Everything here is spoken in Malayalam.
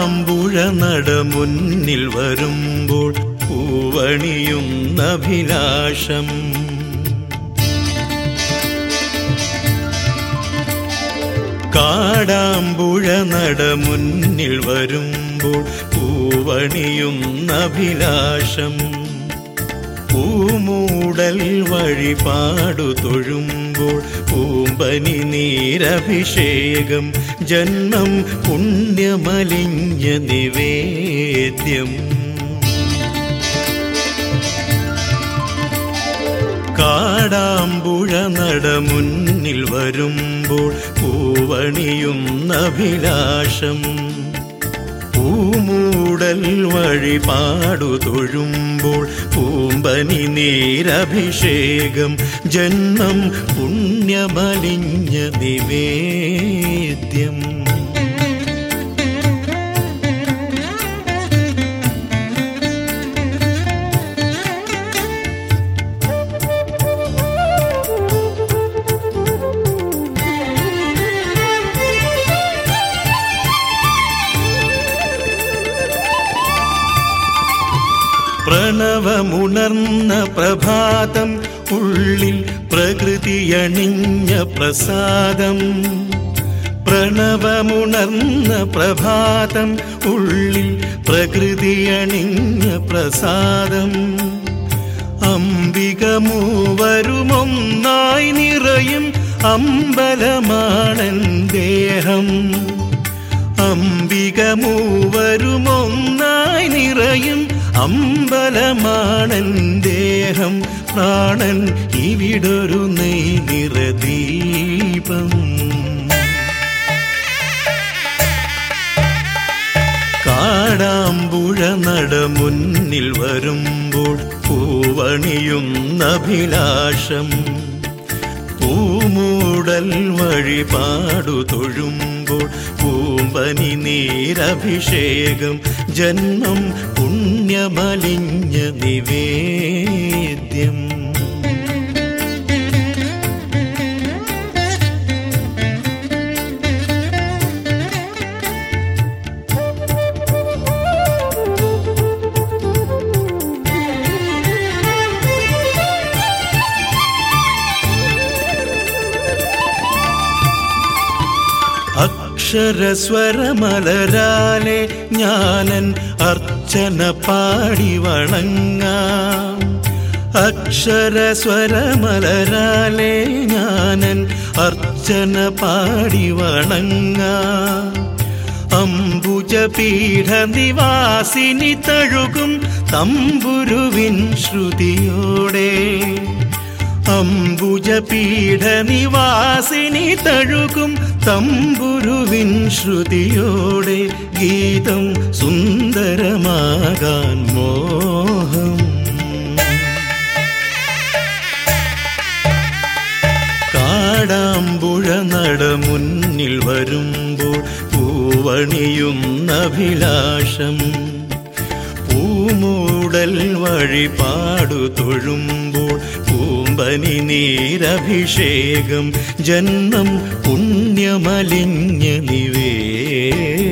കാടാമ്പുഴ നട മുന്നിൽ വരുമ്പോൾ പൂവണിയുന്ന അഭിലാഷം കാടാമ്പുഴ നട മുന്നിൽ വരുമ്പോൾ പൂവണിയുന്ന അഭിലാഷം പൂമൂടൽ വഴിപാടു തൊഴുമ്പോൾ പൂമ്പനി നീരഭിഷേകം ജന്മം പുണ്യമലിഞ്ഞ നിവേദ്യം കാടാമ്പുഴ നട മുന്നിൽ വരുമ്പോൾ പൂവണിയുന്ന അഭിലാഷം പൂമൂടൽ വഴിപാടു തൊഴുമ്പോൾ പൂമ്പനി നീരഭിഷേകം ജന്മം പുണ്യമലിഞ്ഞ നിവേദ്യം പ്രണവമുണർന്ന പ്രഭാതം ഉള്ളിൽ പ്രകൃതിയണിഞ്ഞ പ്രസാദം പ്രണവമുണർന്ന പ്രഭാതം ഉള്ളിൽ പ്രകൃതിയണിഞ്ഞ പ്രസാദം അംബിക മൂവരുമൊന്നായി നിറയും അമ്പലമാണൻ ദേഹം അംബിക മൂവരുമൊന്നായി നിറയും അമ്പലമാണൻ ദേഹം പ്രാണൻ ഇവിടൊരു നെയ് നിറദീപം കാടാമ്പുഴ നട മുന്നിൽ വരുമ്പോൾ പൂവണിയുന്ന അഭിലാഷം പൂമൂടൽ വഴിപാടു തൊഴുമ്പോൾ പൂമ്പനി നീരഭിഷേകം ജന്മം പുണ്യമലിഞ്ഞ നിവേദ്യം അക്ഷരസ്വരമലരാലെ ഞാനൻ അർച്ചന പാടി വണങ്ങാം അക്ഷരസ്വരമലരാലെ ഞാനൻ അർച്ചന പാടി വണങ്ങാം അംബുജപീഠ നിവാസിനി തഴുകും തമ്പുരുവിൻ ശ്രുതിയോടെ അംബുജപീഠ നിവാസിനി തഴുകും തമ്പുരുവിൻ ശ്രുതിയോടെ ഗീതം സുന്ദരമാകാൻ മോഹം കാടാമ്പുഴ നട മുന്നിൽ വരുമ്പോൾ പൂവണിയുന്ന അഭിലാഷം പൂമൂടൽ വഴിപാടു തൊഴുമ്പോൾ പൂമ്പനി നീരഭിഷേകം ജന്മം പുണ്യമലിഞ്ഞ നിവേദ്യം